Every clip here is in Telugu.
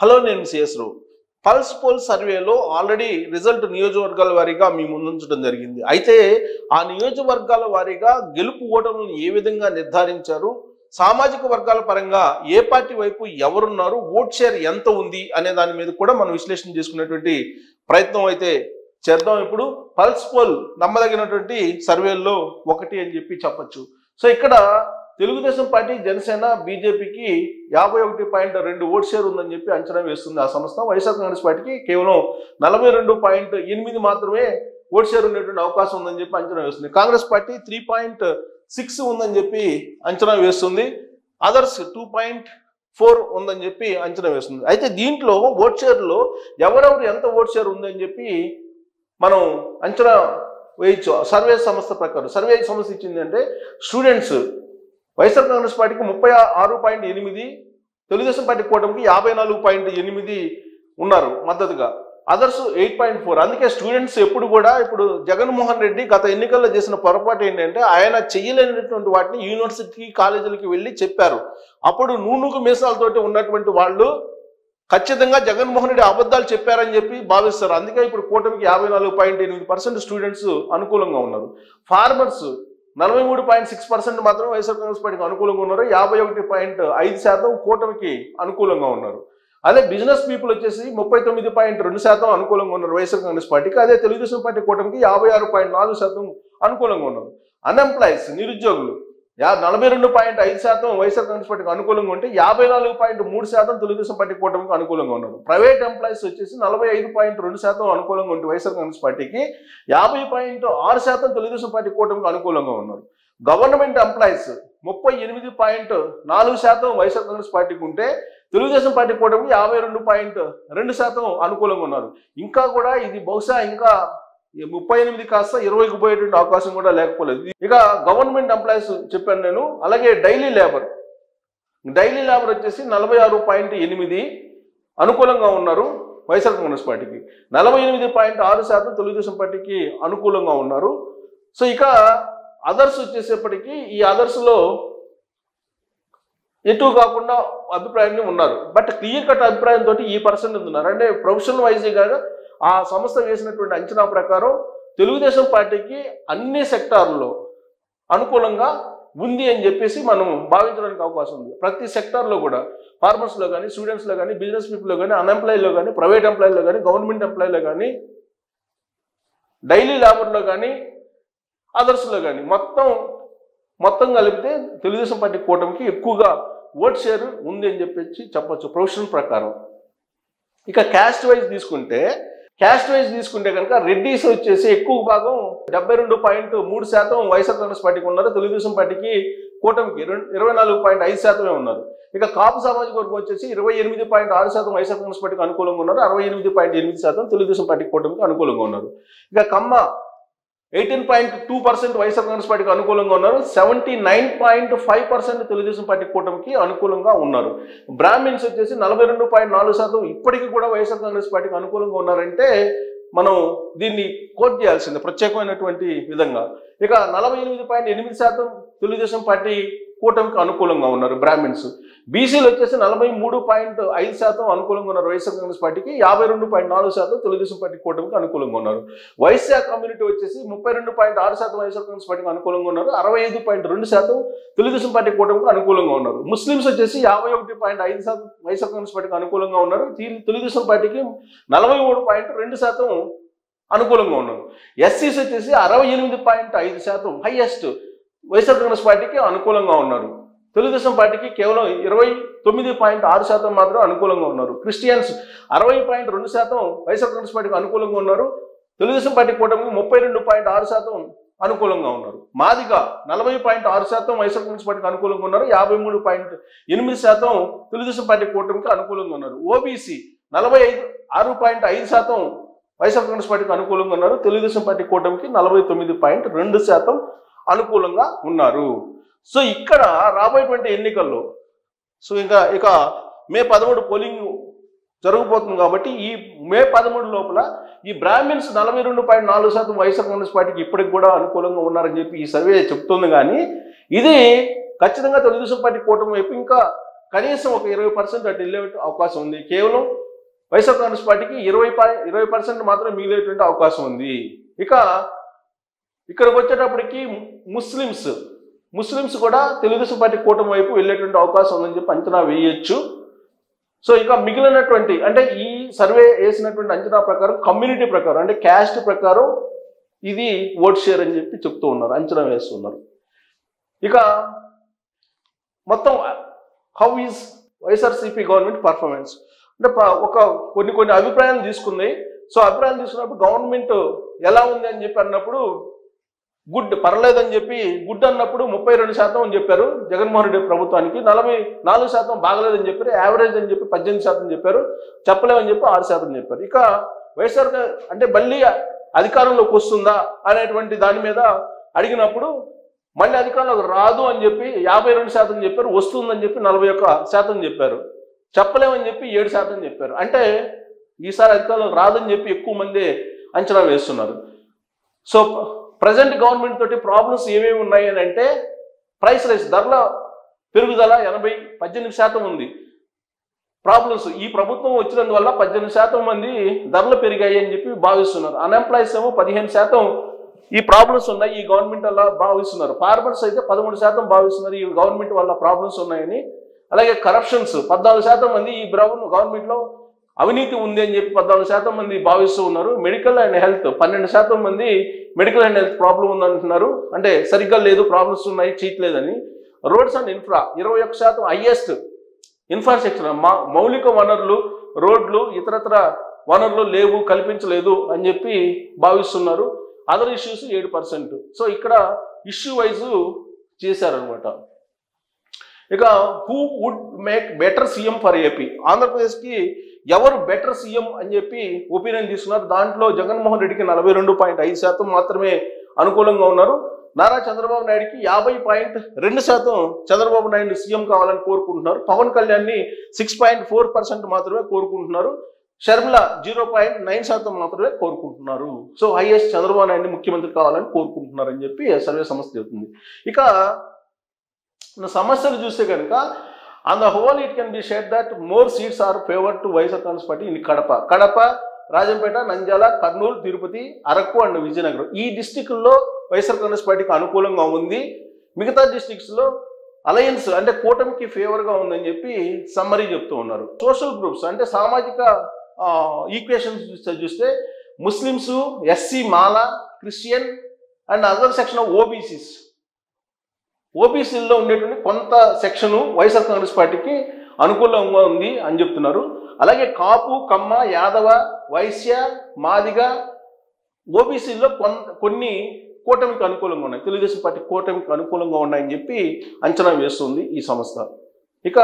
హలో నేను సిఎస్ రావు పల్స్ పోల్ సర్వేలో ఆల్రెడీ రిజల్ట్ నియోజకవర్గాల వారీగా మీ ముందుంచడం జరిగింది అయితే ఆ నియోజకవర్గాల వారీగా గెలుపు ఓటములను ఏ విధంగా నిర్ధారించారు సామాజిక వర్గాల పరంగా ఏ పార్టీ వైపు ఎవరున్నారు ఓట్ షేర్ ఎంత ఉంది అనే దాని మీద కూడా మనం విశ్లేషణ చేసుకునేటువంటి ప్రయత్నం అయితే చేద్దాం ఇప్పుడు పల్స్ పోల్ నమ్మదగినటువంటి సర్వేల్లో ఒకటి అని చెప్పి చెప్పొచ్చు సో ఇక్కడ తెలుగుదేశం పార్టీ జనసేన బీజేపీకి యాభై ఒకటి పాయింట్ రెండు ఓట్ షేర్ ఉందని చెప్పి అంచనా వేస్తుంది ఆ సంస్థ వైఎస్ఆర్ కాంగ్రెస్ పార్టీకి కేవలం నలభై రెండు పాయింట్ ఎనిమిది మాత్రమే ఓట్ షేర్ ఉండేటువంటి అవకాశం ఉందని చెప్పి అంచనా వేస్తుంది Congress party three point six ఉందని చెప్పి అంచనా వేస్తుంది అదర్స్ టూ పాయింట్ ఫోర్ ఉందని చెప్పి అంచనా వేస్తుంది అయితే దీంట్లో ఓట్ షేర్లో ఎవరెవరు ఎంత ఓట్ షేర్ ఉందని చెప్పి మనం అంచనా వేయచ్చు సర్వే సంస్థ ప్రకారం సర్వే సంస్థ ఇచ్చింది అంటే స్టూడెంట్స్ వైఎస్ఆర్ కాంగ్రెస్ పార్టీకి ముప్పై ఆరు పాయింట్ ఎనిమిది తెలుగుదేశం పార్టీ కూటమికి యాభై నాలుగు పాయింట్ ఎనిమిది ఉన్నారు మద్దతుగా అదర్స్ ఎయిట్ పాయింట్ ఫోర్ అందుకే స్టూడెంట్స్ ఎప్పుడు కూడా ఇప్పుడు జగన్మోహన్ రెడ్డి గత ఎన్నికల్లో చేసిన పొరపాటు ఏంటంటే ఆయన చెయ్యలేనటువంటి వాటిని యూనివర్సిటీ కాలేజీలకి వెళ్ళి చెప్పారు అప్పుడు నూనూకు మీసాలతోటి ఉన్నటువంటి వాళ్ళు ఖచ్చితంగా జగన్మోహన్ రెడ్డి అబద్ధాలు చెప్పారని చెప్పి భావిస్తారు అందుకే ఇప్పుడు కూటమికి యాభై నాలుగు పాయింట్ ఎనిమిది పర్సెంట్ స్టూడెంట్స్ అనుకూలంగా ఉన్నారు ఫార్మర్స్ నలభై మూడు పాయింట్ సిక్స్ పర్సెంట్ మాత్రం వైఎస్ఆర్ కాంగ్రెస్ పార్టీకి అనుకూలంగా ఉన్నారు యాభై ఒకటి పాయింట్ ఐదు శాతం కూటమికి అనుకూలంగా ఉన్నారు అదే బిజినెస్ పీపుల్ వచ్చేసి ముప్పై తొమ్మిది పాయింట్ రెండు శాతం అనుకూలంగా ఉన్నారు వైఎస్ఆర్ కాంగ్రెస్ పార్టీకి అదే తెలుగుదేశం పార్టీ కూటమికి యాభై ఆరు పాయింట్ నాలుగు శాతం అనుకూలంగా ఉన్నారు అన్ఎంప్లాయీస్ నిరుద్యోగులు యా నలభై రెండు పాయింట్ ఐదు శాతం వైఎస్ఆర్ కాంగ్రెస్ పార్టీకి అనుకూలంగా ఉంటే యాభై నాలుగు పాయింట్ మూడు శాతం తెలుగుదేశం పార్టీ కూటమికి అనుకూలంగా ఉన్నారు ప్రైవేట్ ఎంప్లాయీస్ వచ్చేసి నలభై ఐదు పాయింట్ రెండు శాతం అనుకూలంగా ఉంటే వైఎస్ఆర్ కాంగ్రెస్ పార్టీకి యాభై పాయింట్ ఆరు శాతం తెలుగుదేశం పార్టీ కూటమికి అనుకూలంగా ఉన్నారు గవర్నమెంట్ ఎంప్లాయీస్ ముప్పై ఎనిమిది పాయింట్ నాలుగు శాతం వైఎస్ఆర్ కాంగ్రెస్ పార్టీకి ఉంటే తెలుగుదేశం పార్టీ కూటమికి యాభై రెండు పాయింట్ రెండు శాతం అనుకూలంగా ఉన్నారు ఇంకా కూడా ఇది బహుశా ఇంకా ఈ ముప్పై ఎనిమిది కాస్త ఇరవైకి పోయేటువంటి అవకాశం కూడా లేకపోలేదు ఇక గవర్నమెంట్ ఎంప్లాయీస్ చెప్పాను నేను అలాగే డైలీ లేబర్ డైలీ లేబర్ వచ్చేసి నలభై ఆరు పాయింట్ ఎనిమిది అనుకూలంగా ఉన్నారు వైఎస్ఆర్ కాంగ్రెస్ పార్టీకి నలభై ఎనిమిది పాయింట్ ఆరు శాతం తెలుగుదేశం పార్టీకి అనుకూలంగా ఉన్నారు సో ఇక అదర్స్ వచ్చేసేపటికి ఈ అదర్స్లో ఎటు కాకుండా అభిప్రాయాన్ని ఉన్నారు బట్ క్లియర్ కట్ అభిప్రాయంతో ఈ పర్సన్ ఉన్నారు అంటే ప్రొఫెషనల్ వైజ్గా ఆ సంస్థ వేసినటువంటి అంచనా ప్రకారం తెలుగుదేశం పార్టీకి అన్ని సెక్టార్లలో అనుకూలంగా ఉంది అని చెప్పేసి మనం భావించడానికి అవకాశం ఉంది ప్రతి సెక్టార్లో కూడా ఫార్మర్స్లో కానీ స్టూడెంట్స్లో కానీ బిజినెస్ పీపుల్లో కానీ అన్ఎంప్లాయీలో కానీ ప్రైవేట్ ఎంప్లాయీలో కానీ గవర్నమెంట్ ఎంప్లాయీలో కానీ డైలీ లేబర్లో కానీ అదర్స్లో కానీ మొత్తం మొత్తం కలిపితే తెలుగుదేశం పార్టీ కూటమికి ఎక్కువగా ఓట్ షేర్ ఉంది అని చెప్పేసి చెప్పొచ్చు ప్రొఫెషన్ ప్రకారం ఇక క్యాస్ట్ వైజ్ తీసుకుంటే క్యాస్ట్ వైజ్ తీసుకుంటే కనుక రెడ్డిస్ వచ్చేసి ఎక్కువ భాగం డెబ్బై రెండు పాయింట్ మూడు శాతం వైఎస్ఆర్ కాంగ్రెస్ పార్టీకి ఉన్నారు తెలుగుదేశం పార్టీకి కూటమికి రెండు ఇరవై నాలుగు పాయింట్ ఐదు శాతమే ఉన్నారు ఇక కాపు సామాజిక వర్గం వచ్చేసి ఇరవై ఎనిమిది పాయింట్ ఆరు శాతం వైఎస్ఆర్ కాంగ్రెస్ పార్టీకి అనుకూలంగా ఉన్నారు అరవై ఎనిమిది పాయింట్ ఎనిమిది శాతం తెలుగుదేశం పార్టీ కూటమికి అనుకూలంగా ఉన్నారు ఇక Kamma eighteen point two percent YSR Congress పార్టీకి అనుకూలంగా ఉన్నారు seventy nine point five percent Telugu Desam party కూటమికి అనుకూలంగా ఉన్నారు బ్రాహ్మిన్స్ వచ్చేసి నలభై రెండు పాయింట్ నాలుగు శాతం ఇప్పటికీ కూడా వైఎస్ఆర్ కాంగ్రెస్ పార్టీకి అనుకూలంగా ఉన్నారంటే మనం దీన్ని కోట్ చేయాల్సిందే ప్రత్యేకమైనటువంటి విధంగా ఇక నలభై ఎనిమిది పాయింట్ ఎనిమిది శాతం తెలుగుదేశం పార్టీ కూటమికి అనుకూలంగా ఉన్నారు బ్రాహ్మిన్స్ బీసీలు వచ్చేసి నలభై మూడు పాయింట్ ఐదు శాతం అనుకూలంగా ఉన్నారు వైఎస్ఆర్ కాంగ్రెస్ పార్టీకి యాభై రెండు పాయింట్ నాలుగు శాతం తెలుగుదేశం పార్టీ కూటమికి అనుకూలంగా ఉన్నారు వైశ్య కమ్యూనిటీ వచ్చేసి ముప్పై రెండు పాయింట్ ఆరు శాతం వైఎస్ఆర్ కాంగ్రెస్ పార్టీకి అనుకూలంగా ఉన్నారు అరవై ఐదు పాయింట్ రెండు శాతం తెలుగుదేశం పార్టీ కూటమికి అనుకూలంగా ఉన్నారు ముస్లిమ్స్ వచ్చేసి యాభై ఒకటి పాయింట్ ఐదు శాతం వైఎస్ఆర్ కాంగ్రెస్ పార్టీకి అనుకూలంగా ఉన్నారు తీ- తెలుగుదేశం పార్టీకి నలభై మూడు పాయింట్ రెండు శాతం అనుకూలంగా ఉన్నారు ఎస్సీస్ వచ్చేసి అరవై ఎనిమిది పాయింట్ ఐదు శాతం హైయెస్ట్ వైఎస్ఆర్ కాంగ్రెస్ పార్టీకి అనుకూలంగా ఉన్నారు తెలుగుదేశం పార్టీకి కేవలం ఇరవై తొమ్మిది పాయింట్ ఆరు శాతం మాత్రం అనుకూలంగా ఉన్నారు క్రిస్టియన్స్ అరవై పాయింట్ రెండు శాతం వైఎస్ఆర్ కాంగ్రెస్ పార్టీకి అనుకూలంగా ఉన్నారు తెలుగుదేశం పార్టీ కూటమికి ముప్పై రెండు పాయింట్ ఆరు శాతం అనుకూలంగా ఉన్నారు మాదిగా నలభై పాయింట్ ఆరు శాతం వైఎస్ఆర్ కాంగ్రెస్ పార్టీకి అనుకూలంగా ఉన్నారు యాభై మూడు పాయింట్ ఎనిమిది శాతం తెలుగుదేశం పార్టీ కూటమికి అనుకూలంగా ఉన్నారు ఓబీసీ నలభై ఐదు ఆరు పాయింట్ ఐదు శాతం వైఎస్ఆర్ కాంగ్రెస్ పార్టీకి అనుకూలంగా ఉన్నారు తెలుగుదేశం పార్టీ కూటమికి నలభై తొమ్మిది పాయింట్ రెండు శాతం అనుకూలంగా ఉన్నారు సో ఇక్కడ రాబోయేటువంటి ఎన్నికల్లో సో ఇంకా ఇక మే పదమూడు పోలింగ్ జరగబోతుంది కాబట్టి ఈ మే పదమూడు లోపల ఈ బ్రాహ్మిన్స్ నలభై రెండు పాయింట్ నాలుగు శాతం వైఎస్ఆర్ కాంగ్రెస్ పార్టీకి ఇప్పటికి కూడా అనుకూలంగా ఉన్నారని చెప్పి ఈ సర్వే చెప్తుంది కానీ ఇది ఖచ్చితంగా తెలుగుదేశం పార్టీ కూటమి వైపు ఇంకా కనీసం ఒక ఇరవై పర్సెంట్ అటు వెళ్ళే అవకాశం ఉంది కేవలం వైఎస్ఆర్ కాంగ్రెస్ పార్టీకి ఇరవై పా- ఇరవై పర్సెంట్ మాత్రమే మిగిలేటువంటి అవకాశం ఉంది ఇక ఇక్కడికి వచ్చేటప్పటికి ముస్లిమ్స్ ముస్లిమ్స్ కూడా తెలుగుదేశం పార్టీ కూటమి వైపు వెళ్ళేటువంటి అవకాశం ఉందని చెప్పి అంచనా వేయొచ్చు సో ఇక మిగిలినటువంటి అంటే ఈ సర్వే వేసినటువంటి అంచనా ప్రకారం కమ్యూనిటీ ప్రకారం అంటే క్యాస్ట్ ప్రకారం ఇది ఓట్ షేర్ అని చెప్పి చెప్తూ ఉన్నారు అంచనా వేస్తున్నారు ఇక మొత్తం how is YSRCP government performance అంటే ప- ఒక కొన్ని కొన్ని అభిప్రాయాలు తీసుకుంది సో అభిప్రాయాలు తీసుకున్నప్పుడు గవర్నమెంట్ ఎలా ఉంది అని చెప్పి అన్నప్పుడు గుడ్ పర్లేదని చెప్పి గుడ్ అన్నప్పుడు ముప్పై రెండు శాతం అని చెప్పారు జగన్మోహన్ రెడ్డి ప్రభుత్వానికి నలభై నాలుగు శాతం బాగలేదని చెప్పారు యావరేజ్ అని చెప్పి పద్దెనిమిది శాతం చెప్పారు చెప్పలేమని చెప్పి ఆరు శాతం చెప్పారు ఇక వైఎస్ఆర్ గా- అంటే మళ్ళీ అధికారంలోకి వస్తుందా అనేటువంటి దాని మీద అడిగినప్పుడు మళ్ళీ అధికారంలోకి రాదు అని చెప్పి యాభై రెండు శాతం చెప్పారు వస్తుందని చెప్పి నలభై ఒక్క శాతం చెప్పారు చెప్పలేమని చెప్పి ఏడు శాతం చెప్పారు అంటే ఈసారి అధికారంలోకి రాదని చెప్పి ఎక్కువ మంది అంచనా వేస్తున్నారు సో ప్రజెంట్ గవర్నమెంట్ తోటి ప్రాబ్లమ్స్ ఏమేమి ఉన్నాయి అని అంటే ప్రైస్ రైస్ ధరల పెరుగుదల ఎనభై పద్దెనిమిది శాతం ఉంది ప్రాబ్లమ్స్ ఈ ప్రభుత్వం వచ్చినందువల్ల పద్దెనిమిది శాతం మంది ధరలు పెరిగాయి అని చెప్పి భావిస్తున్నారు అన్ఎంప్లాయీస్ ఏమో పదిహేను శాతం ఈ ప్రాబ్లమ్స్ ఉన్నాయి ఈ గవర్నమెంట్ వల్ల భావిస్తున్నారు ఫార్మర్స్ అయితే పదమూడు శాతం భావిస్తున్నారు ఈ గవర్నమెంట్ వల్ల ప్రాబ్లమ్స్ ఉన్నాయని అలాగే కరప్షన్స్ పద్నాలుగు శాతం మంది ఈ గవర్నమెంట్ లో అవినీతి ఉంది అని చెప్పి పద్నాలుగు శాతం మంది భావిస్తూ ఉన్నారు మెడికల్ అండ్ హెల్త్ పన్నెండు శాతం మంది మెడికల్ అండ్ హెల్త్ ప్రాబ్లం ఉందంటున్నారు అంటే సరిగ్గా లేదు ప్రాబ్లమ్స్ ఉన్నాయి చేయట్లేదని రోడ్స్ అండ్ ఇన్ఫ్రా ఇరవై ఒక్క శాతం హైయెస్ట్ ఇన్ఫ్రాస్ట్రక్చర్ మా మౌలిక వనరులు రోడ్లు ఇతరత్ర వనరులు లేవు కల్పించలేదు అని చెప్పి భావిస్తున్నారు అదర్ ఇష్యూస్ ఏడు పర్సెంట్ సో ఇక్కడ ఇష్యూ వైజ్ చేశారనమాట ఇక who would make better CM for AP ఆంధ్రప్రదేశ్కి ఎవరు బెటర్ సీఎం అని చెప్పి ఒపీనియన్ తీసుకున్నారు దాంట్లో జగన్మోహన్ రెడ్డికి నలభై రెండు పాయింట్ ఐదు శాతం మాత్రమే అనుకూలంగా ఉన్నారు నారా చంద్రబాబు నాయుడుకి యాభై పాయింట్ రెండు శాతం చంద్రబాబు నాయుడు సీఎం కావాలని కోరుకుంటున్నారు పవన్ కళ్యాణ్ని సిక్స్ పాయింట్ ఫోర్ పర్సెంట్ మాత్రమే కోరుకుంటున్నారు షర్మిల జీరో పాయింట్ నైన్ శాతం మాత్రమే కోరుకుంటున్నారు సో హైయెస్ట్ చంద్రబాబు నాయుడిని ముఖ్యమంత్రి కావాలని కోరుకుంటున్నారు అని చెప్పి సర్వే సంస్థ చెబుతుంది ఇక మన సమస్యలు చూస్తే కనుక on the whole it can be share that more seats are favour to YSR Congress party in Kadapa Kadapa Rajampet Nandyal Kurnool Tirupati Araku and Vizianagaram ఈ డిస్టిక్ల్లో వైఎస్ఆర్ కాంగ్రెస్ పార్టీకి అనుకూలంగా ఉంది మిగతా డిస్టిక్స్లో అలయన్స్ అంటే కూటమికి ఫేవర్గా ఉందని చెప్పి సమ్మరీ చెప్తూ ఉన్నారు సోషల్ గ్రూప్స్ అంటే సామాజిక ఈక్వేషన్స్ చూస్తే చూస్తే Muslims SC Mala Christian and other section of OBCs ఓబీసీల్లో ఉండేటువంటి కొంత సెక్షను వైఎస్ఆర్ కాంగ్రెస్ పార్టీకి అనుకూలంగా ఉంది అని చెప్తున్నారు అలాగే కాపు కమ్మ యాదవ వైశ్య మాదిగ ఓబీసీల్లో కొన్ కొన్ని కూటమికి అనుకూలంగా ఉన్నాయి తెలుగుదేశం పార్టీ కూటమికి అనుకూలంగా ఉన్నాయని చెప్పి అంచనా వేస్తుంది ఈ సంస్థ ఇక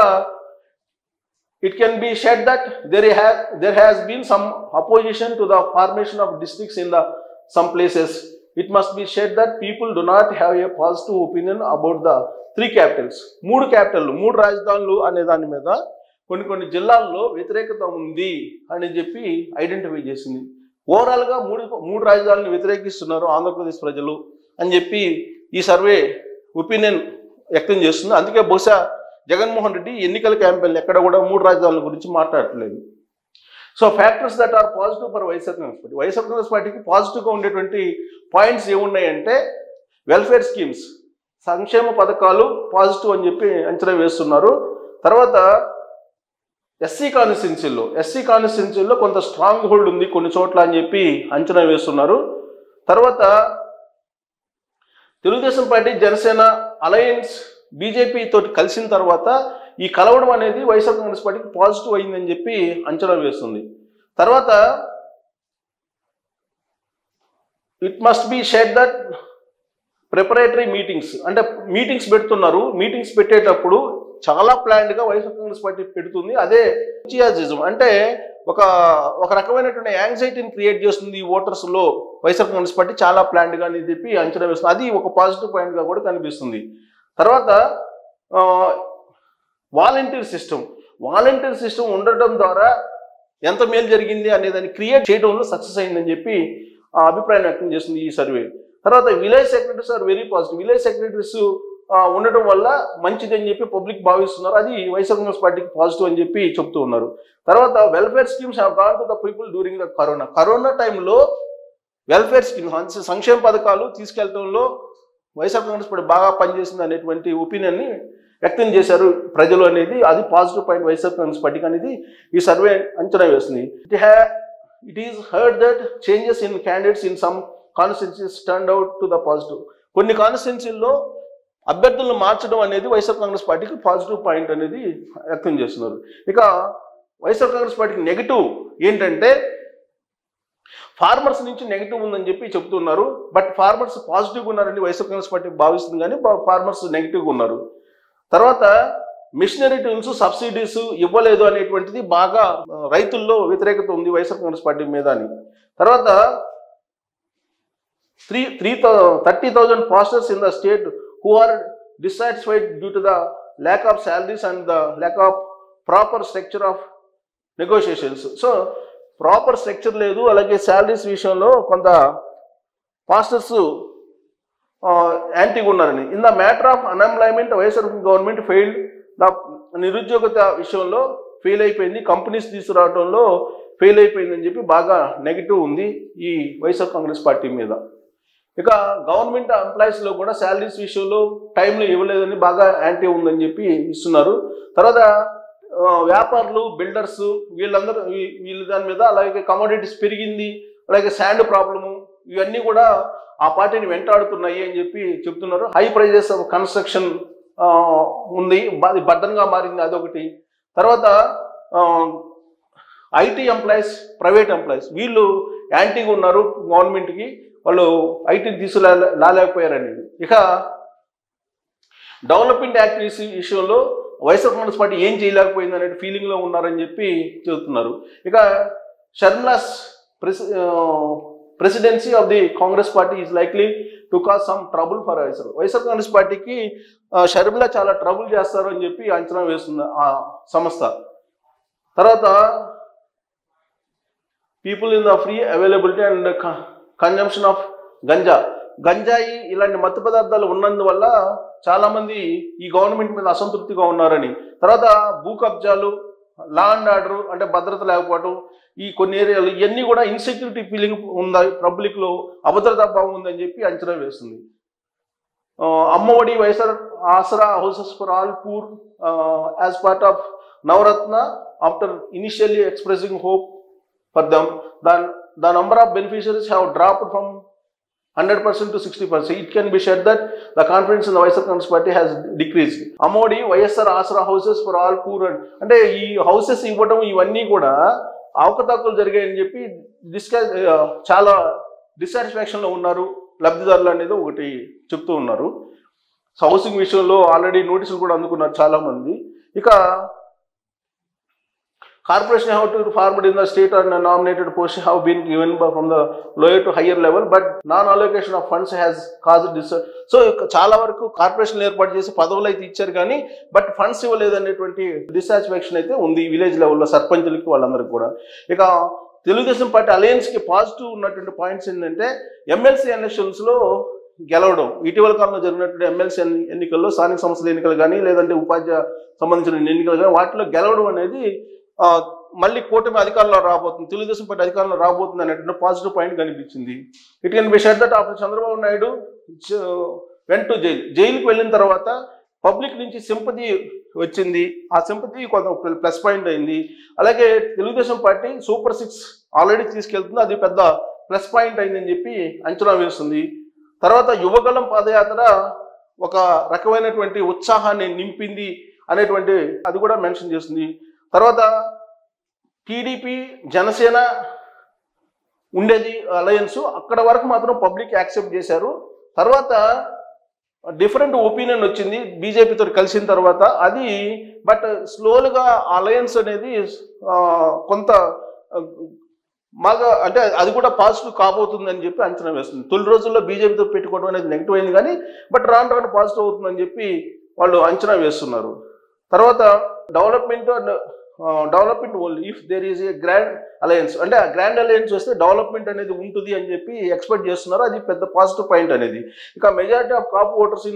it can be said that there have there has been some opposition to the formation of districts in the some places it must be said that people do not have a positive opinion about the three capitals మూడు క్యాపిటల్లు మూడు రాజధానులు అనే దాని మీద కొన్ని కొన్ని జిల్లాల్లో వ్యతిరేకత ఉంది అని చెప్పి ఐడెంటిఫై చేసింది ఓవరాల్గా మూడు మూడు రాజధానులు వ్యతిరేకిస్తున్నారు ఆంధ్రప్రదేశ్ ప్రజలు అని చెప్పి ఈ సర్వే ఒపీనియన్ వ్యక్తం చేస్తుంది అందుకే బహుశా జగన్మోహన్ రెడ్డి ఎన్నికల క్యాంపెయిన్ ఎక్కడ కూడా మూడు రాజధానుల గురించి మాట్లాడట్లేదు so factors that are positive for YSR Congress party YSR Congress పార్టీకి పాజిటివ్గా ఉండేటువంటి పాయింట్స్ ఏమున్నాయంటే వెల్ఫేర్ స్కీమ్స్ సంక్షేమ పథకాలు పాజిటివ్ అని చెప్పి అంచనా వేస్తున్నారు తర్వాత ఎస్సీ కాన్స్టిట్యున్సీల్లో ఎస్సీ కాన్స్టిట్యున్సీల్లో కొంత స్ట్రాంగ్ హోల్డ్ ఉంది కొన్ని చోట్ల అని చెప్పి అంచనా వేస్తున్నారు తర్వాత Telugu Desam party Janasena alliance BJP తోటి కలిసిన తర్వాత ఈ కలవడం అనేది వైఎస్ఆర్ కాంగ్రెస్ పార్టీకి పాజిటివ్ అయిందని చెప్పి అంచనా వేస్తుంది తర్వాత it must be said that preparatory meetings అంటే మీటింగ్స్ పెడుతున్నారు మీటింగ్స్ పెట్టేటప్పుడు చాలా ప్లాన్డ్గా వైఎస్ఆర్ కాంగ్రెస్ పార్టీ పెడుతుంది అదే ఎంతూజియాజిజం అంటే ఒక ఒక రకమైనటువంటి యాంగ్జైటీని క్రియేట్ చేస్తుంది ఈ ఓటర్స్లో వైఎస్ఆర్ కాంగ్రెస్ పార్టీ చాలా ప్లాన్డ్గా అని చెప్పి అంచనా వేస్తుంది అది ఒక పాజిటివ్ పాయింట్గా కూడా కనిపిస్తుంది తర్వాత వాలంటీర్ సిస్టమ్ వాలంటీర్ సిస్టమ్ ఉండటం ద్వారా ఎంత మేలు జరిగింది అనే దాన్ని క్రియేట్ చేయడంలో సక్సెస్ అయిందని చెప్పి ఆ అభిప్రాయం వ్యక్తం చేస్తుంది ఈ సర్వే తర్వాత village secretaries are very positive village secretaries ఆ, ఉండటం వల్ల మంచిది అని చెప్పి పబ్లిక్ భావిస్తున్నారు అది వైఎస్ఆర్ కాంగ్రెస్ పార్టీకి పాజిటివ్ అని చెప్పి చెప్తూ ఉన్నారు తర్వాత welfare schemes have gone to the people during the corona corona టైంలో వెల్ఫేర్ స్కీమ్ సంక్షేమ పథకాలు తీసుకెళ్లడంలో వైఎస్ఆర్ కాంగ్రెస్ పార్టీ బాగా పనిచేసింది అనేటువంటి ఒపీనియన్ని వ్యక్తం చేశారు ప్రజలు అనేది అది పాజిటివ్ పాయింట్ వైఎస్ఆర్ కాంగ్రెస్ పార్టీకి అనేది ఈ సర్వే అంచనా వేస్తుంది ఇట్ హ్యా it is heard that changes in candidates in some constituencies turn out to the positive కొన్ని కాన్స్టిట్యున్సీల్లో అభ్యర్థులను మార్చడం అనేది వైఎస్ఆర్ కాంగ్రెస్ పార్టీకి పాజిటివ్ పాయింట్ అనేది వ్యక్తం చేస్తున్నారు ఇక వైఎస్ఆర్ కాంగ్రెస్ పార్టీకి నెగిటివ్ ఏంటంటే ఫార్మర్స్ నుంచి నెగిటివ్ ఉందని చెప్పి చెప్తున్నారు బట్ ఫార్మర్స్ పాజిటివ్గా ఉన్నారని వైఎస్ఆర్ కాంగ్రెస్ పార్టీ భావిస్తుంది కానీ ఫార్మర్స్ నెగిటివ్గా ఉన్నారు తర్వాత మిషనరీ టూల్స్ సబ్సిడీస్ ఇవ్వలేదు అనేటువంటిది బాగా ఆ, రైతుల్లో వ్యతిరేకత ఉంది వైఎస్ఆర్ కాంగ్రెస్ పార్టీ మీద అని తర్వాత three three thirty thousand pastors in the state who are dissatisfied due to the lack of salaries and the lack of proper structure of negotiations so proper structure లేదు అలాగే శాలరీస్ విషయంలో కొంత పాస్టర్స్ యాంటీగా ఉన్నారని in the matter of unemployment YSR government failed the నిరుద్యోగత విషయంలో ఫెయిల్ అయిపోయింది కంపెనీస్ తీసుకురావడంలో ఫెయిల్ అయిపోయిందని చెప్పి బాగా నెగిటివ్ ఉంది ఈ వైఎస్ఆర్ కాంగ్రెస్ పార్టీ మీద ఇక గవర్నమెంట్ ఎంప్లాయీస్లో కూడా శాలరీస్ విషయంలో టైంలో ఇవ్వలేదని బాగా యాంటీ ఉందని చెప్పి ఇస్తున్నారు తర్వాత ఆ, వ్యాపారులు బిల్డర్స్ వీళ్ళందరూ వీ- వీళ్ళ దాని మీద అలాగే కమోడిటీస్ పెరిగింది అలాగే శాండ్ ప్రాబ్లము ఇవన్నీ కూడా ఆ పార్టీని వెంటాడుతున్నాయి అని చెప్పి చెప్తున్నారు హై ప్రైజెస్ ఆఫ్ కన్స్ట్రక్షన్ ఉంది అది బడ్డన్గా మారింది అదొకటి తర్వాత ఐటీ ఎంప్లాయీస్ ప్రైవేట్ ఎంప్లాయీస్ వీళ్ళు యాంటీగా ఉన్నారు గవర్నమెంట్కి వాళ్ళు ఐటీని తీసుకురా లాలేకపోయారని ఇక డెవలప్మెంట్ యాక్టివిటీస్ విషయంలో వైఎస్ఆర్ కాంగ్రెస్ పార్టీ ఏం చేయలేకపోయింది అనే ఫీలింగ్లో ఉన్నారని చెప్పి చెబుతున్నారు ఇక Sharmila's presi presidency of the Congress party is likely to cause some trouble for YSR YSR Congress పార్టీకి ఆ, షర్మిల చాలా ట్రబుల్ చేస్తారు అని చెప్పి అంచనా వేస్తుంది ఆ సంస్థ తర్వాత people in the free availability and consumption of ganja గంజాయి ఇలాంటి మత్తు పదార్థాలు ఉన్నందువల్ల చాలా మంది ఈ గవర్నమెంట్ మీద అసంతృప్తిగా ఉన్నారని తర్వాత భూ కబ్జాలు లా అండ్ ఆర్డర్ అంటే భద్రత లేకపోవడం ఈ కొన్ని ఏరియాలు ఇవన్నీ కూడా ఇన్సెక్యూరిటీ ఫీలింగ్ ఉందా పబ్లిక్లో అభద్రతా భావం ఉందని చెప్పి అంచనా వేస్తుంది ఆ, అమ్మఒడి వైఎస్ఆర్ ఆసరా houses for all poor as part of Navratna after initially expressing hope for them than the number of beneficiaries have dropped from hundred percent to sixty percent it can be said that the confidence in the YSR Congress party has decrease అమోడి YSR Aasara houses for all poor అంటే ఈ హౌసెస్ ఇవ్వడం ఇవన్నీ కూడా అవకతవకలు జరిగాయని చెప్పి డిస్కస్ చాలా డిసాటిస్ఫాక్షన్ లో ఉన్నారు లబ్ధిదారులు అనేది ఒకటి చెప్తూ ఉన్నారు సో హౌసింగ్ విషయంలో ఆల్రెడీ నోటీసులు కూడా అందుకున్నారు చాలా మంది ఇక corporation have to forward in the state and nominated post have been given from the lower to higher level but non allocation of funds has cause dis so చాలా వరకు కార్పొరేషన్ ఏర్పాటు చేసి పదవులు అయితే ఇచ్చారు కానీ బట్ ఫండ్స్ ఇవ్వలేదు అనేటువంటి డిసాటిస్ఫాక్షన్ అయితే ఉంది విలేజ్ లెవెల్లో సర్పంచులకి వాళ్ళందరికీ కూడా ఇక తెలుగుదేశం పార్టీ అలయన్స్ కి పాజిటివ్ ఉన్నటువంటి పాయింట్స్ ఏంటంటే ఎమ్మెల్సీ ఎలక్షన్స్ లో గెలవడం ఇటీవల కాలంలో జరిగినటువంటి ఎమ్మెల్సీ ఎన్నికల్లో స్థానిక సంస్థల ఎన్నికలు కానీ లేదంటే ఉపాధ్యాయ సంబంధించిన ఎన్నికలు కానీ వాటిలో గెలవడం అనేది ఆ, మళ్ళీ కూటమి అధికారంలో రాబోతుంది తెలుగుదేశం పార్టీ అధికారంలో రాబోతుంది అనేటువంటి పాజిటివ్ పాయింట్ కనిపించింది it can be said that after Chandrababu Naidu went to jail జైలుకి వెళ్ళిన తర్వాత పబ్లిక్ నుంచి సింపతి వచ్చింది ఆ సింపతి కొంత ప్లస్ పాయింట్ అయింది అలాగే Telugu Desam party super six already తీసుకెళ్తుంది అది పెద్ద ప్లస్ పాయింట్ అయిందని చెప్పి అంచనా వేస్తుంది తర్వాత యువగలం పాదయాత్ర ఒక రకమైనటువంటి ఉత్సాహాన్ని నింపింది అనేటువంటి అది కూడా మెన్షన్ చేస్తుంది తర్వాత టీడీపీ జనసేన ఉండేది అలయన్స్ అక్కడ వరకు మాత్రం పబ్లిక్ యాక్సెప్ట్ చేశారు తర్వాత డిఫరెంట్ ఒపీనియన్ వచ్చింది బీజేపీతో కలిసిన తర్వాత అది బట్ స్లోలుగా అలయన్స్ అనేది ఆ, కొంత ఆ, బాగా అంటే అది కూడా పాజిటివ్ కాబోతుందని చెప్పి అంచనా వేస్తుంది తొలి రోజుల్లో బీజేపీతో పెట్టుకోవడం అనేది నెగిటివ్ అయింది కానీ బట్ రాను రాను పాజిటివ్ అవుతుందని చెప్పి వాళ్ళు అంచనా వేస్తున్నారు తర్వాత development and development only if there is a grand alliance అంటే ఆ గ్రాండ్ అలయన్స్ వస్తే డెవలప్మెంట్ అనేది ఉంటుంది అని చెప్పి ఎక్స్పెక్ట్ చేస్తున్నారు అది పెద్ద పాజిటివ్ పాయింట్ అనేది ఇక majority of Kapu voters in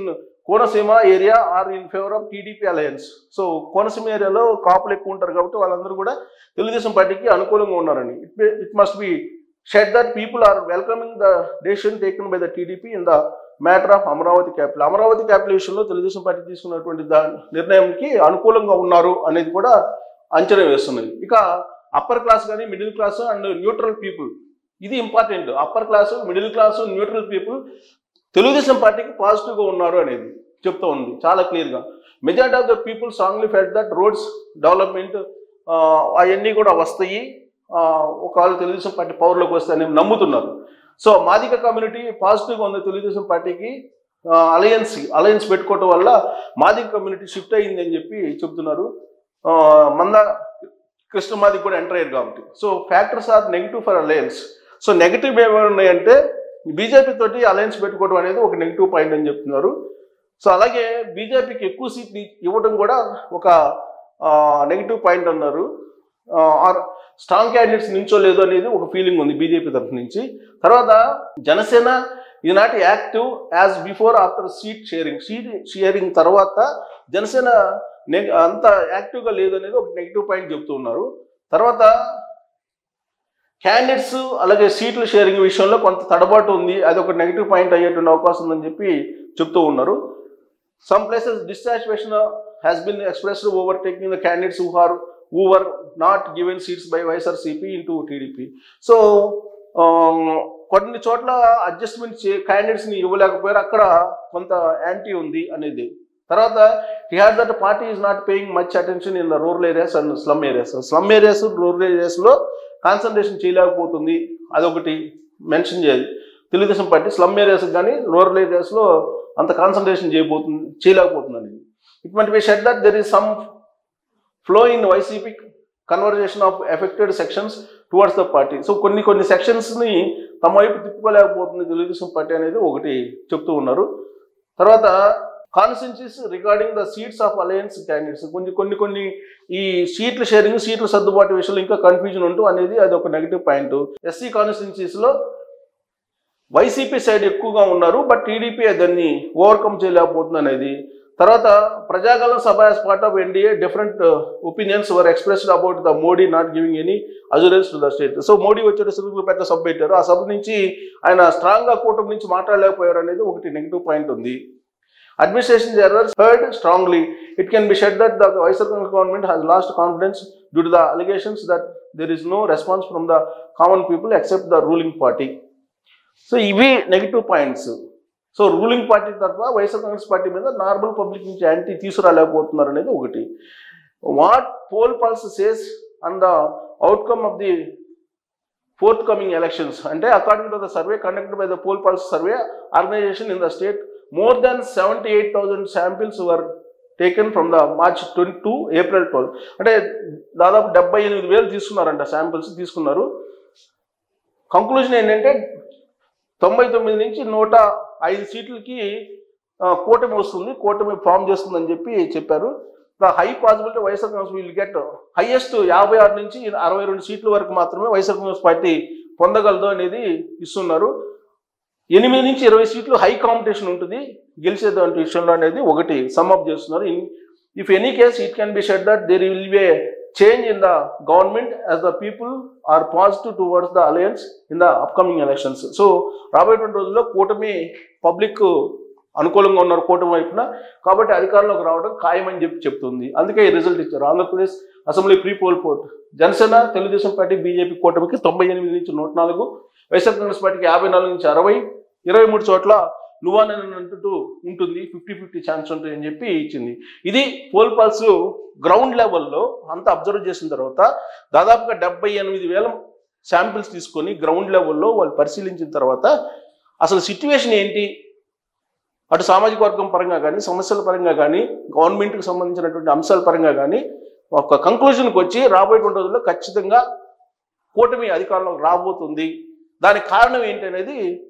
Konaseema area are in favour of TDP alliance so Konaseema ఏరియాలో కాపులు ఎక్కువ ఉంటారు కాబట్టి వాళ్ళందరూ కూడా తెలుగుదేశం పార్టీకి అనుకూలంగా ఉన్నారని it it must be said that people are welcoming the decision taken by the TDP in the matter of Amaravati capital Amaravati capital విషయంలో తెలుగుదేశం పార్టీ తీసుకున్నటువంటి దా నిర్ణయంకి అనుకూలంగా ఉన్నారు అనేది కూడా అంచనా వేస్తున్నది ఇక అప్పర్ క్లాస్ కానీ middle class and neutral people ఇది important upper class middle class neutral people Telugu Desam పార్టీకి పాజిటివ్గా ఉన్నారు అనేది చెప్తా ఉంది చాలా క్లియర్గా majority of the people strongly FET that roads development అవన్నీ కూడా వస్తాయి ఆ, ఒకవేళ తెలుగుదేశం పార్టీ పవర్లోకి వస్తాయని నమ్ముతున్నారు సో మాదిక కమ్యూనిటీ పాజిటివ్గా ఉంది తెలుగుదేశం పార్టీకి అలయన్స్ అలయన్స్ పెట్టుకోవటం వల్ల మాదిక కమ్యూనిటీ షిఫ్ట్ అయ్యింది అని చెప్పి చెప్తున్నారు ఆ, మంద కృష్ణమాది కూడా ఎంటర్ అయ్యారు కాబట్టి so factors are negative for alliance so negative ఏమైనా ఉన్నాయంటే బీజేపీ తోటి అలయన్స్ పెట్టుకోవడం అనేది ఒక నెగిటివ్ పాయింట్ అని చెప్తున్నారు సో అలాగే బీజేపీకి ఎక్కువ సీట్లు ఇవ్వడం కూడా ఒక నెగిటివ్ పాయింట్ అన్నారు ఆర్ స్ట్రాంగ్ క్యాండిడేట్స్ నించోలేదు అనేది ఒక ఫీలింగ్ ఉంది బీజేపీ తరఫు నుంచి తర్వాత Janasena is not active as before after seat sharing seat sharing తర్వాత జనసేన నెగ్ అంత యాక్టివ్గా లేదు అనేది ఒక నెగిటివ్ పాయింట్ చెప్తూ ఉన్నారు తర్వాత క్యాండిడేట్స్ అలాగే సీట్ల షేరింగ్ విషయంలో కొంత తడబాటు ఉంది అది ఒక నెగిటివ్ పాయింట్ అయ్యేటువంటి అవకాశం ఉందని చెప్పి చెప్తూ ఉన్నారు some places dissatisfaction has been expressed over taking the candidates who are who are not given seats by YSRCP into TDP so కొన్ని చోట్ల అడ్జస్ట్మెంట్ చే క్యాండిడేట్స్ని ఇవ్వలేకపోయారు అక్కడ కొంత యాంటీ ఉంది అనేది తర్వాత he had that party is not paying much attention in the rural areas and slum areas slum areas rural ఏరియాస్లో కాన్సన్ట్రేషన్ చేయలేకపోతుంది అదొకటి మెన్షన్ చేయాలి తెలుగుదేశం పార్టీ స్లమ్ ఏరియాస్ కానీ రూరల్ ఏరియాస్లో అంత కాన్సన్ట్రేషన్ చేయబోతుంది చేయలేకపోతుంది అనేది ఇట్ మట్ B said that there is some flow in YCP conversation of affected sections towards the party so కొన్ని కొన్ని సెక్షన్స్ని తమ వైపు తిప్పుకోలేకపోతుంది తెలుగుదేశం పార్టీ అనేది ఒకటి చెప్తూ ఉన్నారు తర్వాత constituencies regarding the seats of alliance candidates కొన్ని కొన్ని కొన్ని ఈ సీట్ల షేరింగ్ సీట్ల సర్దుబాటు విషయంలో ఇంకా కన్ఫ్యూజన్ ఉంటూ అనేది అది ఒక నెగిటివ్ పాయింట్ ఎస్సీ కాన్స్టిట్యున్సీస్లో వైసీపీ సైడ్ ఎక్కువగా ఉన్నారు బట్ టీడీపీ దాన్ని ఓవర్కమ్ చేయలేకపోతుంది అనేది తర్వాత ప్రజాగలం సభ as part of NDA different opinions were expressed about the Modi not giving any assurance to the state so Modi వచ్చేటసరికి పెద్ద సభ పెట్టారు ఆ సభ నుంచి ఆయన స్ట్రాంగ్గా కూటమి నుంచి మాట్లాడలేకపోయారు అనేది ఒకటి నెగిటివ్ పాయింట్ ఉంది administration errors heard strongly it can be said that the YSR Congress government has lost confidence due to the allegations that there is no response from the common people except the ruling party so ఇవి negative points so ruling party తరఫున వైఎస్ఆర్ కాంగ్రెస్ పార్టీ మీద నార్మల్ పబ్లిక్ నుంచి యాంటీ తీసుకురాలేకపోతున్నారు అనేది ఒకటి what poll pulse says and the outcome of the fourth coming elections అంటే according to the survey conducted by the poll pulse survey organisation in the state more than seventy eight thousand samples were taken from the March twenty two April twelve అంటే దాదాపు డెబ్బై ఎనిమిది వేలు తీసుకున్నారంట శాంపిల్స్ తీసుకున్నారు కంక్లూజన్ ఏంటంటే తొంభై తొమ్మిది నుంచి నూట ఐదు సీట్లకి ఆ, కూటమి వస్తుంది కూటమి ఫామ్ చేస్తుందని చెప్పి చెప్పారు the high possibility YSR Congress will get highest యాభై ఆరు నుంచి అరవై రెండు సీట్ల వరకు మాత్రమే వైఎస్ఆర్ కాంగ్రెస్ పార్టీ పొందగలదు అనేది ఇస్తున్నారు ఎనిమిది నుంచి ఇరవై సీట్లు హై కాంపిటీషన్ ఉంటుంది గెలిచేదాంటి విషయంలో అనేది ఒకటి సమ్అప్ చేస్తున్నారు if any case it can be said that there will be a change in the government as the people are positive towards the alliance in the upcoming elections so రాబోయేటువంటి రోజుల్లో కూటమి పబ్లిక్ అనుకూలంగా ఉన్నారు కూటమి వైపున కాబట్టి అధికారంలోకి రావడం ఖాయమని చెప్పి చెప్తుంది అందుకే ఈ రిజల్ట్ ఇచ్చారు Andhra Pradesh assembly pre poll port Janasena Telugu Desam party BJP కూటమికి తొంభై ఎనిమిది నుంచి నూట నాలుగు వైఎస్ఆర్ కాంగ్రెస్ పార్టీకి యాభై నాలుగు నుంచి అరవై ఇరవై మూడు చోట్ల నువ్వానంటూ ఉంటుంది ఫిఫ్టీ ఫిఫ్టీ ఛాన్స్ ఉంటుంది అని చెప్పి ఇచ్చింది ఇది పోల్ పాల్స్ గ్రౌండ్ లెవెల్లో అంతా అబ్జర్వ్ చేసిన తర్వాత దాదాపుగా డెబ్బై ఎనిమిది వేల శాంపిల్స్ తీసుకొని గ్రౌండ్ లెవెల్లో వాళ్ళు పరిశీలించిన తర్వాత అసలు సిట్యువేషన్ ఏంటి అటు సామాజిక వర్గం పరంగా కానీ సమస్యల పరంగా కానీ గవర్నమెంట్కి సంబంధించినటువంటి అంశాల పరంగా కానీ ఒక కంక్లూజన్కి వచ్చి రాబోయేటువంటి రోజుల్లో ఖచ్చితంగా కూటమి అధికారంలోకి రాబోతుంది దానికి కారణం ఏంటి అనేది